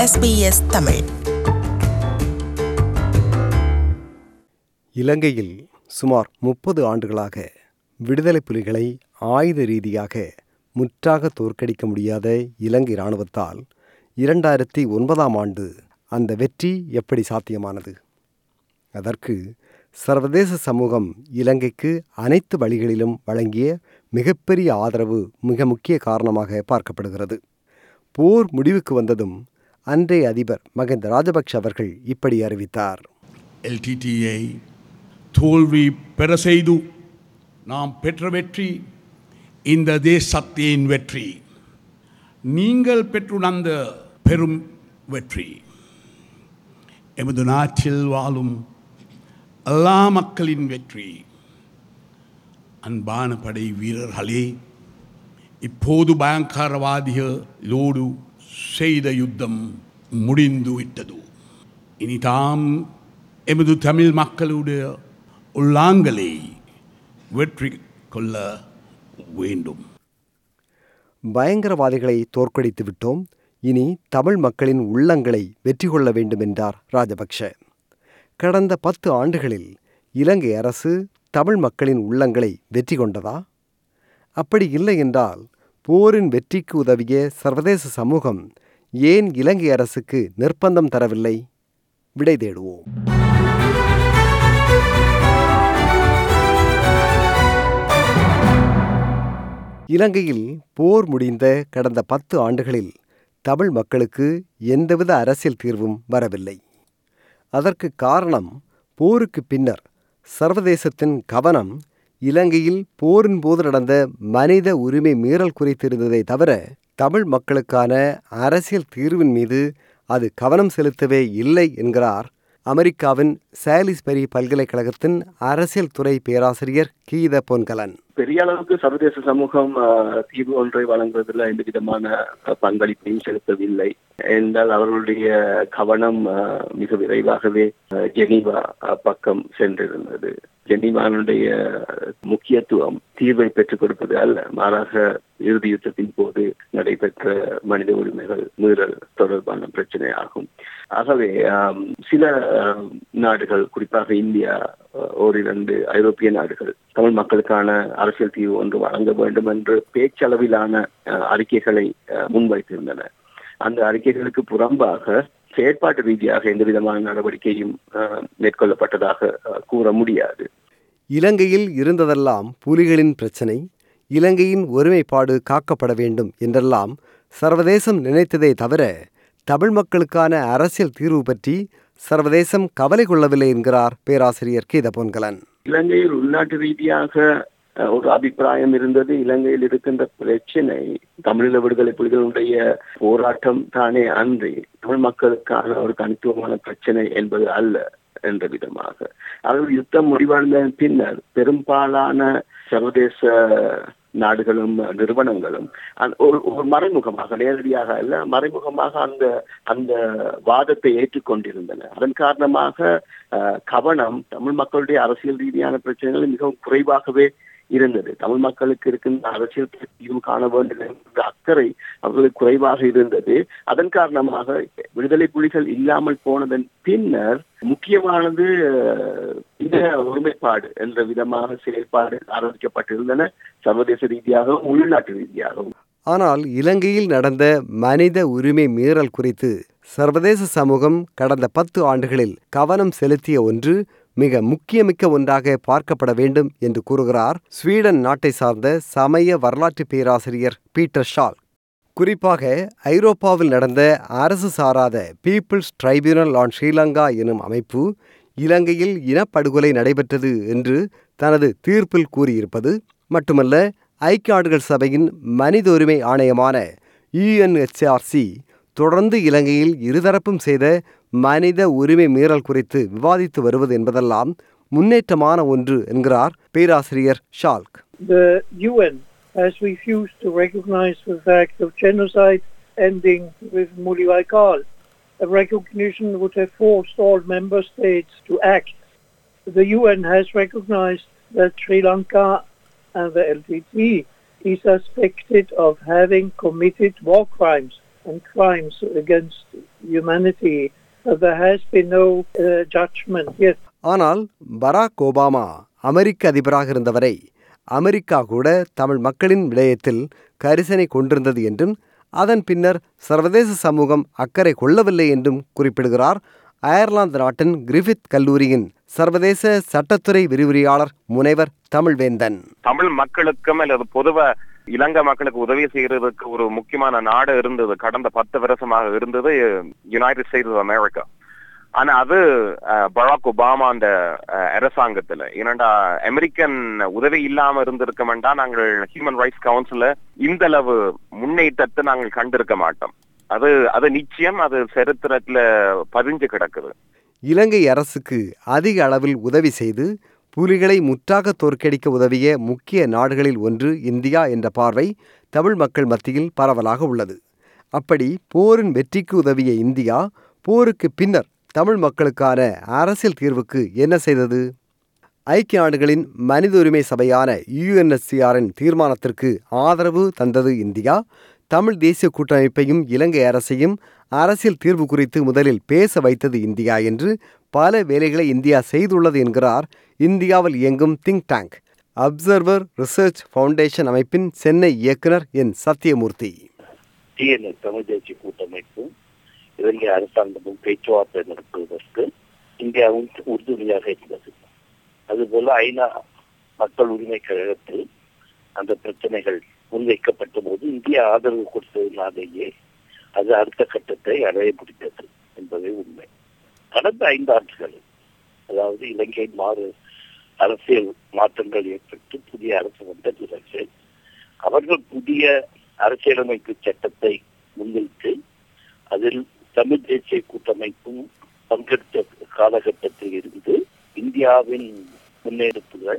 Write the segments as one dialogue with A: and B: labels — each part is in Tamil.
A: SBS தமிழ்
B: இலங்கையில் சுமார் முப்பது ஆண்டுகளாக விடுதலை புலிகளை ஆயுத ரீதியாக முற்றாக தோற்கடிக்க முடியாத இலங்கை இராணுவத்தால் இரண்டாயிரத்தி ஒன்பதாம் ஆண்டு அந்த வெற்றி எப்படி சாத்தியமானது அதற்கு சர்வதேச சமூகம் இலங்கைக்கு அனைத்து வழிகளிலும் வழங்கிய மிகப்பெரிய ஆதரவு மிக முக்கிய காரணமாக பார்க்கப்படுகிறது போர் முடிவுக்கு வந்ததும் அன்றைய அதிபர் மகிந்த ராஜபக்ஷ அவர்கள் இப்படி அறிவித்தார்
C: எல்டிடிஐ தோல்வி பெற செய்து நாம் பெற்ற வெற்றி இந்த தேசத்தின் வெற்றி நீங்கள் பெற்றுணர்ந்த பெரும் வெற்றி எமது நாட்டில் வாழும் எல்லா மக்களின் வெற்றி அன்பான படை வீரர்களே இப்போது பயங்கரவாதிகளோடு செய்த யுத்தம் முடிந்து விட்டது இனி தாம் எமது தமிழ் மக்களுடைய உள்ளாங்களை வெற்றி கொள்ள வேண்டும்
B: பயங்கரவாதிகளை தோற்கடித்து விட்டோம் இனி தமிழ் மக்களின் உள்ளங்களை வெற்றி கொள்ள வேண்டும் என்றார் ராஜபக்ஷ கடந்த பத்து ஆண்டுகளில் இலங்கை அரசு தமிழ் மக்களின் உள்ளங்களை வெற்றி கொண்டதா அப்படி இல்லை என்றால் போரின் வெற்றிக்கு உதவிய சர்வதேச சமூகம் ஏன் இலங்கை அரசுக்கு நிர்பந்தம் தரவில்லை விடை தேடுவோம் இலங்கையில் போர் முடிந்த கடந்த பத்து ஆண்டுகளில் தமிழ் மக்களுக்கு எந்தவித அரசியல் தீர்வும் வரவில்லை அதற்கு காரணம் போருக்கு பின்னர் சர்வதேசத்தின் கவனம் இலங்கையில் போரின் போது நடந்த மனித உரிமை மீறல் குறித்திருந்ததை தவிர தமிழ் மக்களுக்கான அரசியல் தீர்வின் மீது அது கவனம் செலுத்தவே இல்லை என்கிறார் அமெரிக்காவின் சாலிஸ்பரி பல்கலைக்கழகத்தின் அரசியல் துறை பேராசிரியர் கீத பொன்கலன்
D: பெரிய அளவுக்கு சர்வதேச சமூகம் அஹ், தீர்வு ஒன்றை வழங்குவதில் எந்த விதமான அஹ், பங்களிப்பையும் செலுத்தவில்லை என்றால் அவர்களுடைய கவனம் அஹ், மிக விரைவாகவே அஹ், ஜெனீவா அஹ், பக்கம் சென்றிருந்தது ஜெனீவானுடைய முக்கியத்துவம் தீர்வை பெற்றுக் கொடுப்பது அல்ல மாறாக இறுதி யுத்தத்தின் போது நடைபெற்ற மனித உரிமைகள் மீறல் தொடர்பான பிரச்சனை ஆகும் ஆகவே ஆம், சில ஆம், நாடுகள் குறிப்பாக இந்தியா அஹ், ஓரிரண்டு ஐரோப்பிய நாடுகள் தமிழ் மக்களுக்கான அரசியல் தீர்வு ஒன்று வழங்க வேண்டும் என்று பேச்சளவிலான அஹ், அறிக்கைகளை அஹ், முன்வைத்திருந்தன அந்த அறிக்கைகளுக்கு புறம்பாக செயற்பாட்டு ரீதியாக எந்த விதமான நடவடிக்கையும் அஹ், மேற்கொள்ளப்பட்டதாக அஹ், கூற முடியாது
B: இலங்கையில் இருந்ததெல்லாம் புலிகளின் பிரச்சனை இலங்கையின் ஒருமைப்பாடு காக்கப்பட வேண்டும் என்றெல்லாம் சர்வதேசம் நினைத்ததே தவிர தமிழ் மக்களுக்கான அரசியல் தீர்வு பற்றி சர்வதேசம் கவலை கொள்ளவில்லை என்கிறார் பேராசிரியர் கீத பொன்கலன்
D: இலங்கையில் உள்நாட்டு ரீதியாக அஹ், ஒரு அபிப்பிராயம் இருந்தது இலங்கையில் இருக்கின்ற பிரச்சனை தமிழீழ விடுதலை புலிகளுடைய போராட்டம் தானே அன்றி தமிழ் மக்களுக்கான ஒரு தனித்துவமான பிரச்சனை என்பது அல்ல என்ற விதமாக அதாவது யுத்தம் முடிவடைந்த பின்னர் பெரும்பாலான சர்வதேச நாடுகளும் நிறுவனங்களும் அந்த ஒரு ஒரு மறைமுகமாக நேரடியாக அல்ல மறைமுகமாக அந்த அந்த வாதத்தை ஏற்றுக்கொண்டிருந்தன அதன் காரணமாக அஹ், கவனம் தமிழ் மக்களுடைய அரசியல் ரீதியான பிரச்சனைகள் மிகவும் குறைவாகவே இருந்தது தமிழ் மக்களுக்கு இருக்கின்ற அரசியல் தீர்வு காண வேண்டும் என்ற அக்கறை அவர்களுக்கு குறைவாக இருந்தது அதன் காரணமாக விடுதலை புலிகள் இல்லாமல் போனதன் பின்னர் முக்கியமானது அஹ், இந்த ஒருமைப்பாடு என்ற விதமாக செயல்பாடு ஆரம்பிக்கப்பட்டிருந்தன சர்வதேச ரீதியாகவும் உள்நாட்டு ரீதியாகவும்
B: ஆனால் இலங்கையில் நடந்த மனித உரிமை மீறல் குறித்து சர்வதேச சமூகம் கடந்த பத்து ஆண்டுகளில் கவனம் செலுத்திய ஒன்று மிக முக்கியமிக்க ஒன்றாக பார்க்கப்பட வேண்டும் என்று கூறுகிறார் ஸ்வீடன் நாட்டை சார்ந்த சமய வரலாற்று பேராசிரியர் பீட்டர் ஷால் குறிப்பாக ஐரோப்பாவில் நடந்த அரசு சாராத பீப்புள்ஸ் ட்ரைபியூனல் ஆன் ஸ்ரீலங்கா எனும் அமைப்பு இலங்கையில் இனப்படுகொலை நடைபெற்றது என்று தனது தீர்ப்பில் கூறியிருப்பது மட்டுமல்ல ஐக்கிய நாடுகள் சபையின் மனித உரிமை ஆணையமான யுஎன்ஹெச்ஆர்சி தொடர்ந்து இலங்கையில் இருதரப்பும் செய்த மனித உரிமை மீறல் குறித்து விவாதித்து வருவது என்பதெல்லாம் முன்னேற்றமான ஒன்று என்கிறார் பேராசிரியர் ஷால்க்
E: the UN has refused to recognize the fact of genocide ending with Muliwaikal. A recognition would have forced all member states to act. The UN has recognized that Sri Lanka and the LTT is suspected of having committed war crimes and crimes against humanity. Uh, there has been no uh, judgment yet.
B: ஆனால் பராக் ஒபாமா அமெரிக்க அதிபராக இருந்தவரை அமெரிக்கா கூட தமிழ் மக்களின் விடயத்தில் கரிசனை கொண்டிருந்தது என்றும் அதன் பின்னர் சர்வதேச சமூகம் அக்கறை கொள்ளவில்லை என்றும் குறிப்பிடுகிறார் அயர்லாந்து நாட்டின் கிரிஃபித் கல்லூரியின் சர்வதேச சட்டத்துறை விரிவுரையாளர் முனைவர் தமிழ்வேந்தன்
A: தமிழ் மக்களுக்கும் அல்லது பொதுவா இலங்கை மக்களுக்கு உதவி செய்யறதுக்கு ஒரு முக்கியமான நாடு இருந்தது கடந்த பத்து வருஷமாக இருந்தது யுனைடெட் ஸ்டேட்ஸ் ஆஃப் அமெரிக்கா ஆனா அது அஹ், பராக் ஒபாமா அந்த அஹ், அரசாங்கத்துல ஏன்னாண்டா அமெரிக்கன் உதவி இல்லாம இருந்திருக்கமெண்டா நாங்கள் ஹியூமன் ரைட்ஸ் கவுன்சில இந்த அளவு முன்னேற்றத்தை நாங்கள் கண்டிருக்க மாட்டோம் அது அது நிச்சயம் அது சரித்திரத்துல பதிஞ்சு கிடக்குது
B: இலங்கை அரசுக்கு அதிக அளவில் உதவி செய்து புலிகளை முற்றாக தோற்கடிக்க உதவிய முக்கிய நாடுகளில் ஒன்று இந்தியா என்ற பார்வை தமிழ் மக்கள் மத்தியில் பரவலாக உள்ளது அப்படி போரின் வெற்றிக்கு உதவிய இந்தியா போருக்கு பின்னர் தமிழ் மக்களுக்கான அரசியல் தீர்வுக்கு என்ன செய்தது ஐக்கிய நாடுகளின் மனித உரிமை சபையான யுஎன்எஸ்சிஆரின் தீர்மானத்திற்கு ஆதரவு தந்தது இந்தியா தமிழ் தேசிய கூட்டமைப்பையும் இலங்கை அரசையும் அரசியல் தீர்வு குறித்து முதலில் பேச வைத்தது இந்தியா என்று பல வேலைகளை இந்தியா செய்துள்ளது என்கிறார் இந்தியாவில் இயங்கும் think tank Observer Research Foundation அமைப்பின் சென்னை இயக்குனர் என் சத்தியமூர்த்தி
F: டிஎன்எஸ் தமிழ் தேசிய கூட்டமைப்பும் இலங்கை அரசாங்கமும் பேச்சுவார்த்தை நடத்துவதற்கு இந்தியாவும் உறுதுணையாக இருந்தது அதுபோல ஐநா மக்கள் உரிமை கழகத்தில் அந்த பிரச்சனைகள் முன்வைக்கப்பட்ட போது இந்தியா ஆதரவு கொடுத்ததினாலேயே அது அடுத்த கட்டத்தை அடைய முடிந்தது என்பதே உண்மை கடந்த ஐந்து ஆண்டுகளில் அதாவது இலங்கையின் மாறு அரசியல் மாற்றங்கள் ஏற்பட்டு புதிய அரசு வந்த பிறகு அவர்கள் புதிய அரசியலமைப்பு சட்டத்தை முன்வைத்து அதில் தமிழ் தேசிய கூட்டமைப்பும் பங்கெடுத்த காலகட்டத்தில் இருந்து இந்தியாவின் முன்னெடுப்புகள்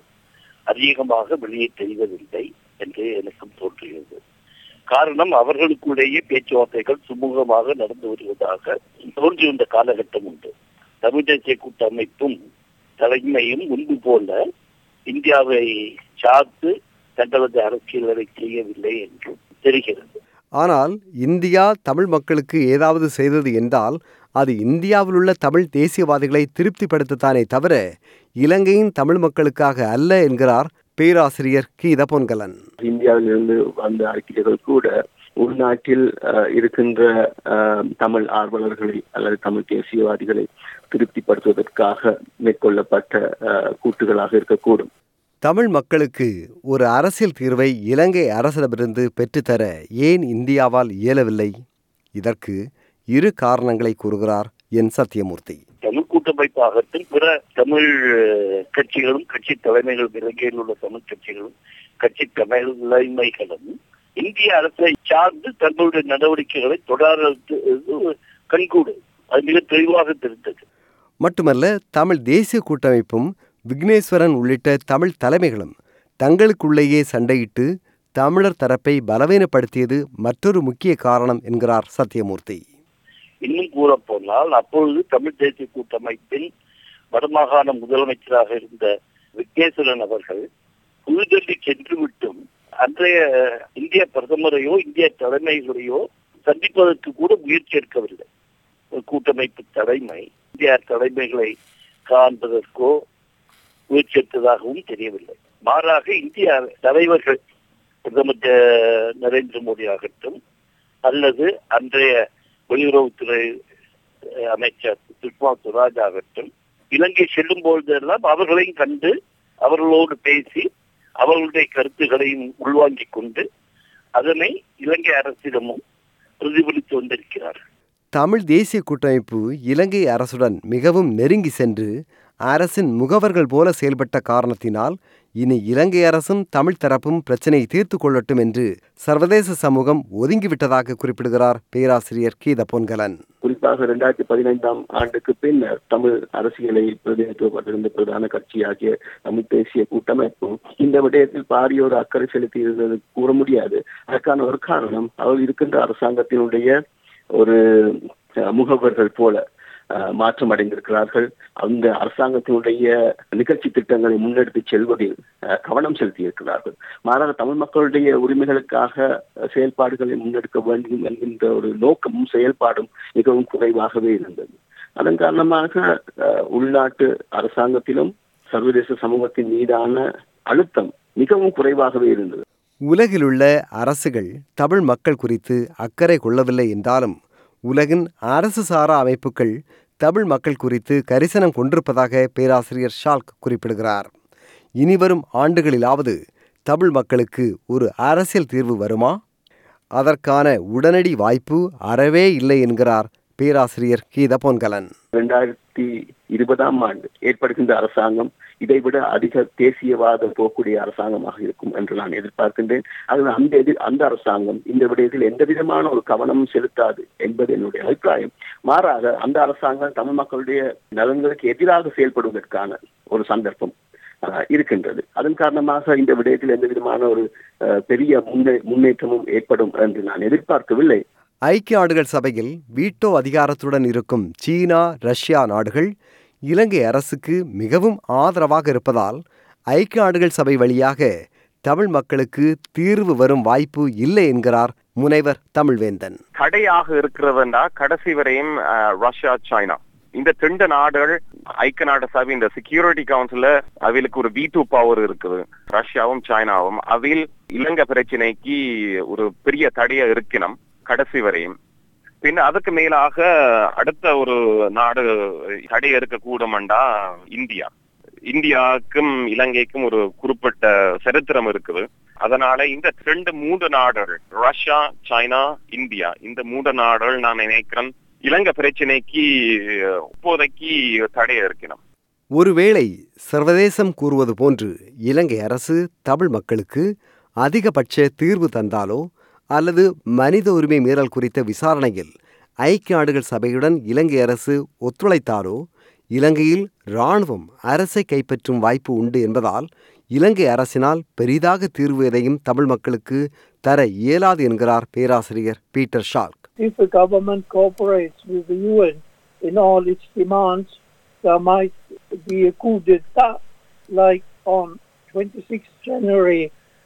F: அதிகமாக வெளியே தெரிவதில்லை என்று எனக்கும் தோன்றுகிறது காரணம் அவர்களுக்குள்ளேயே பேச்சுவார்த்தைகள் சுமூகமாக நடந்து வருவதாக தோன்றியிருந்த காலகட்டம் உண்டு தமிழ் தேசிய கூட்டமைப்பும் தலைமையும் முன்பு போல இந்தியாவை சார்ந்து தங்களது அரசியல்களை செய்யவில்லை என்றும் தெரிகிறது
B: ஆனால் இந்தியா தமிழ் மக்களுக்கு ஏதாவது செய்தது என்றால் அது இந்தியாவில் உள்ள தமிழ் தேசியவாதிகளை திருப்திப்படுத்தத்தானே தவிர இலங்கையின் தமிழ் மக்களுக்காக அல்ல என்கிறார் பேராசிரியர் கீத பொன்கலன்
D: இந்தியாவிலிருந்து வந்த அறிக்கைகள் கூட உள்நாட்டில் அஹ், இருக்கின்ற அஹ், தமிழ் ஆர்வலர்களை அல்லது தமிழ் தேசியவாதிகளை திருப்திப்படுத்துவதற்காக மேற்கொள்ளப்பட்ட அஹ், கூட்டுகளாக இருக்கக்கூடும்
B: தமிழ் மக்களுக்கு ஒரு அரசியல் தீர்வை இலங்கை அரசிடமிருந்து பெற்றுத்தர ஏன் இந்தியாவால் இயலவில்லை இதற்கு இரு காரணங்களை கூறுகிறார் என் சத்தியமூர்த்தி
F: தமிழ் கூட்டமைப்பாகட்டும் பிற தமிழ் அஹ், கட்சிகளும் கட்சி தலைமைகளும் இலங்கையில் உள்ள தமிழ் கட்சிகளும் கட்சி தலைமைகளும் இந்திய அரசை சார்ந்து தங்களுடைய நடவடிக்கைகளை தொடர்ந்து கண்கூடு அது மிக தெளிவாக தெரிந்தது
B: மட்டுமல்ல தமிழ் தேசிய கூட்டமைப்பும் விக்னேஸ்வரன் உள்ளிட்ட தமிழ் தலைமைகளும் தங்களுக்குள்ளேயே சண்டையிட்டு தமிழர் தரப்பை பலவீனப்படுத்தியது மற்றொரு முக்கிய காரணம் என்கிறார் சத்தியமூர்த்தி
F: இன்னும் கூற போனால் அப்பொழுது தமிழ் தேசிய கூட்டமைப்பின் வடமாகாண முதலமைச்சராக இருந்த விக்னேஸ்வரன் அவர்கள் புதுடெல்லி சென்று விட்டும் அன்றைய இந்திய பிரதமரையோ இந்திய தலைமைகளையோ சந்திப்பதற்கு கூட முயற்சி எடுக்கவில்லை ஒரு கூட்டமைப்பு தலைமை இந்திய தலைமைகளை காண்பதற்கோ முயற்சி எடுத்ததாகவும் தெரியவில்லை மாறாக இந்திய தலைவர்கள் பிரதமர் ஜ- நரேந்திர மோடி ஆகட்டும் அல்லது அன்றைய வெளியுறவுத்துறை அஹ், அமைச்சர் சுஷ்மா சுவராஜ் ஆகட்டும் இலங்கை செல்லும் பொழுதெல்லாம் அவர்களையும் கண்டு அவர்களோடு பேசி அவர்களுடைய கருத்துக்களையும் உள்வாங்கிக் கொண்டு அதனை இலங்கை அரசிடமும் பிரதிபலித்து வந்திருக்கிறார்
B: தமிழ் தேசிய கூட்டமைப்பு இலங்கை அரசுடன் மிகவும் நெருங்கி சென்று அரசின் முகவர்கள் போல செயல்பட்ட காரணத்தினால் இனி இலங்கை அரசும் தமிழ் தரப்பும் பிரச்சனையை தீர்த்து கொள்ளட்டும் என்று சர்வதேச சமூகம் ஒதுங்கிவிட்டதாக குறிப்பிடுகிறார் பேராசிரியர் கீத பொன்கலன்
D: குறிப்பாக இரண்டாயிரத்தி பதினைந்தாம் ஆண்டுக்கு பின்னர் தமிழ் அரசியலை பிரதிநிதித்துவப்பட்டிருந்த பிரதான கட்சியாகிய தமிழ் தேசிய கூட்டமைப்பும் இந்த விடயத்தில் பாரியோர் அக்கறை செலுத்தி இருந்தது கூற முடியாது அதற்கான ஒரு காரணம் அவர் இருக்கின்ற அரசாங்கத்தினுடைய ஒரு அஹ், முகவர்கள் போல அஹ், மாற்றம் அடைந்திருக்கிறார்கள் அந்த அரசாங்கத்தினுடைய நிகழ்ச்சி திட்டங்களை முன்னெடுத்து செல்வதில் அஹ், கவனம் செலுத்தியிருக்கிறார்கள் மாறாக தமிழ் மக்களுடைய உரிமைகளுக்காக அஹ், செயல்பாடுகளை முன்னெடுக்க வேண்டும் என்கின்ற ஒரு நோக்கமும் செயல்பாடும் மிகவும் குறைவாகவே இருந்தது அதன் காரணமாக அஹ், உள்நாட்டு அரசாங்கத்திலும் சர்வதேச சமூகத்தின் மீதான அழுத்தம் மிகவும் குறைவாகவே இருந்தது
B: உலகிலுள்ள அரசுகள் தமிழ் மக்கள் குறித்து அக்கறை கொள்ளவில்லை என்றாலும் உலகின் அரசு சாரா அமைப்புகள் தமிழ் மக்கள் குறித்து கரிசனம் கொண்டிருப்பதாக பேராசிரியர் ஷால்க் குறிப்பிடுகிறார் இனிவரும் ஆண்டுகளிலாவது தமிழ் மக்களுக்கு ஒரு அரசியல் தீர்வு வருமா அதற்கான உடனடி வாய்ப்பு அறவே இல்லை என்கிறார் பேராசிரியர் கீத பொன்கலன்
D: இரண்டாயிரத்தி இருபதாம் ஆண்டு ஏற்படுகின்ற அரசாங்கம் இதைவிட அதிக தேசியவாத போக்கூடிய அரசாங்கமாக இருக்கும் என்று நான் எதிர்பார்க்கின்றேன் அது அந்த எதிர் அந்த அரசாங்கம் இந்த விடயத்தில் எந்த விதமான ஒரு கவனமும் செலுத்தாது என்பது என்னுடைய அபிப்பிராயம் மாறாக அந்த அரசாங்கம் தமிழ் மக்களுடைய நலன்களுக்கு எதிராக செயல்படுவதற்கான ஒரு சந்தர்ப்பம் அஹ், இருக்கின்றது அதன் காரணமாக இந்த விடயத்தில் எந்த விதமான ஒரு அஹ், பெரிய முன்னே முன்னேற்றமும் ஏற்படும் என்று நான் எதிர்பார்க்கவில்லை
B: ஐக்கிய நாடுகள் சபையில் வீட்டோ அதிகாரத்துடன் இருக்கும் சீனா ரஷ்யா நாடுகள் இலங்கை அரசுக்கு மிகவும் ஆதரவாக இருப்பதால் ஐக்கிய நாடுகள் சபை வழியாக தமிழ் மக்களுக்கு தீர்வு வரும் வாய்ப்பு இல்லை என்கிறார் முனைவர் தமிழ்வேந்தன்
A: தடையாக இருக்கிறதுண்டா கடைசி வரையும் அஹ், ரஷ்யா சைனா இந்த ரெண்டு நாடுகள் ஐக்கிய நாடு சபை இந்த செக்யூரிட்டி கவுன்சில அவைகளுக்கு ஒரு வீட்டு பவர் இருக்குது ரஷ்யாவும் சைனாவும் அவையில் இலங்கை பிரச்சனைக்கு ஒரு பெரிய தடையா இருக்கணும் கடைசி வரையும் பின் அதுக்கு மேலாக அடுத்த ஒரு நாடு தடை இருக்கக்கூடும்டா இந்தியா இந்தியாவுக்கும் இலங்கைக்கும் ஒரு குறிப்பிட்ட சரித்திரம் இருக்குது அதனால இந்த ரெண்டு மூன்று நாடுகள் ரஷ்யா சைனா இந்தியா இந்த மூன்று நாடுகள் நான் நினைக்கிறேன் இலங்கை பிரச்சனைக்கு இப்போதைக்கு தடை இருக்கணும்
B: ஒருவேளை சர்வதேசம் கூறுவது போன்று இலங்கை அரசு தமிழ் மக்களுக்கு அதிகபட்ச தீர்வு தந்தாலோ அல்லது மனித உரிமை மீறல் குறித்த விசாரணையில் ஐக்கிய நாடுகள் சபையுடன் இலங்கை அரசு ஒத்துழைத்தாலோ இலங்கையில் இராணுவம் அரசை கைப்பற்றும் வாய்ப்பு உண்டு என்பதால் இலங்கை அரசினால் பெரிதாக தீர்வு எதையும் தமிழ் மக்களுக்கு தர இயலாது என்கிறார் பேராசிரியர் Peter Schalk
E: If the government cooperates with the UN in all its demands, there might be a coup d'etat like on 26 January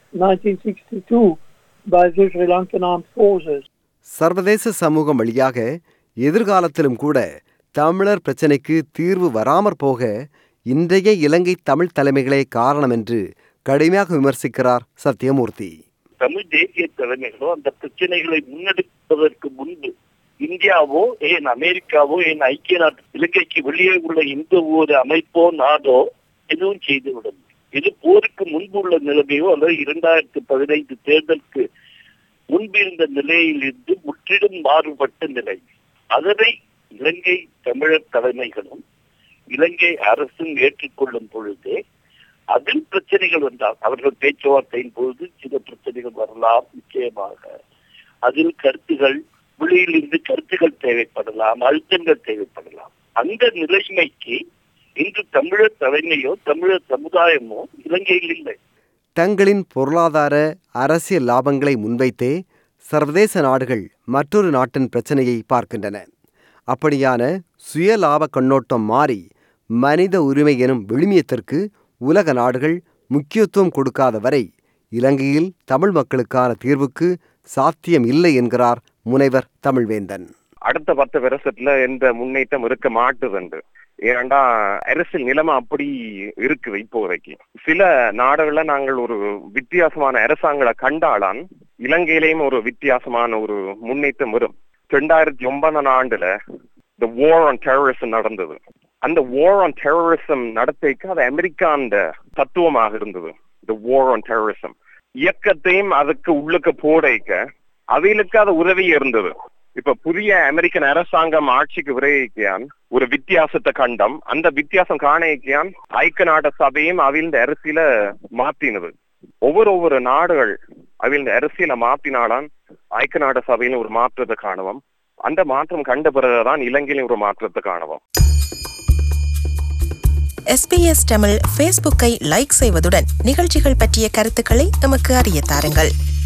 E: 1962 by the Sri Lankan Armed Forces.
B: சர்வதேச சமூகம் வழியாக எதிர்காலத்திலும் கூட தமிழர் பிரச்சினைக்கு தீர்வு வராமற் போக இன்றைய இலங்கை தமிழ் தலைமைகளே காரணம் என்று கடுமையாக விமர்சிக்கிறார் சத்யமூர்த்தி
F: தமிழ் தேசிய தலைமைகளோ அந்த பிரச்சனைகளை முன்னெடுப்பதற்கு முன்பு இந்தியாவோ ஏன் அமெரிக்காவோ ஏன் ஐக்கிய நாட்டு இலங்கைக்கு வெளியே உள்ள எந்த ஒரு அமைப்போ நாடோ எதுவும் செய்துவிடும் இது போருக்கு முன்பு உள்ள நிலைமையோ அல்லது இரண்டாயிரத்தி பதினைந்து தேர்தலுக்கு முன்பிருந்த நிலையிலிருந்து முற்றிலும் மாறுபட்ட நிலை அதனை இலங்கை தமிழர் தலைமைகளும் இலங்கை அரசும் ஏற்றுக்கொள்ளும் பொழுதே அதில் பிரச்சனைகள் வந்தால் அவர்கள் பேச்சுவார்த்தையின் பொழுது சில பிரச்சனைகள் வரலாம் நிச்சயமாக அதில் கருத்துகள் வெளியிலிருந்து கருத்துகள் தேவைப்படலாம் அழுத்தங்கள் தேவைப்படலாம் அந்த நிலைமைக்கு இன்று தமிழர் தலைமையோ தமிழர் சமுதாயமோ இலங்கையில் இல்லை
B: தங்களின் பொருளாதார அரசியல் லாபங்களை முன்வைத்தே சர்வதேச நாடுகள் மற்றொரு நாட்டின் பிரச்சனையை பார்க்கின்றன அப்படியான சுயலாப கண்ணோட்டம் மாறி மனித உரிமை எனும் விழுமியத்திற்கு உலக நாடுகள் முக்கியத்துவம் கொடுக்காத வரை இலங்கையில் தமிழ் மக்களுக்கான தீர்வுக்கு சாத்தியம் இல்லை என்கிறார் முனைவர் தமிழ்வேந்தன்
A: அடுத்த பத்து வருஷத்துல எந்த முன்னேற்றம் இருக்க மாட்டுதுண்டு ஏன்டா அரசியல் நிலைமை அப்படி இருக்குது இப்போதைக்கு சில நாடுகள்ல நாங்கள் ஒரு வித்தியாசமான அரசாங்கங்களை கண்டாலான் இலங்கையிலேயும் ஒரு வித்தியாசமான ஒரு முன்னேற்றம் வரும் ரெண்டாயிரத்தி ஒன்பதாம் ஆண்டுல இந்த war on terrorism நடந்தது அந்த war on terrorism நடத்தைக்கு அது அமெரிக்காண்ட தத்துவமாக இருந்தது இந்த war on terrorism இயக்கத்தையும் அதுக்கு உள்ளுக்கு போடைக்க அவைகளுக்கு அது உதவி இருந்தது இப்ப புதிய அமெரிக்கன் அரசாங்கம் ஆட்சிக்கு விரைவிக்கான் ஒரு வித்தியாசத்தை கண்டம் அந்த வித்தியாசம் காணிக்கான் ஐக்கிய நாடு சபையும் அவிழ்ந்த அரசியல மாத்தினது ஒவ்வொரு ஒவ்வொரு நாடுகள் அவிழ்ந்த அரசியல மாத்தினாலான் ஐக்கிய நாடு சபையில ஒரு மாற்றத்தை காணுவோம் அந்த மாற்றம் கண்ட பிறகுதான் இலங்கையிலும் ஒரு மாற்றத்தை காணுவோம்
G: எஸ்பிஎஸ் தமிழ் ஃபேஸ்புக்கை லைக் செய்வதுடன் நிகழ்ச்சிகள் பற்றிய கருத்துக்களை எமக்கு அறிய தாருங்கள்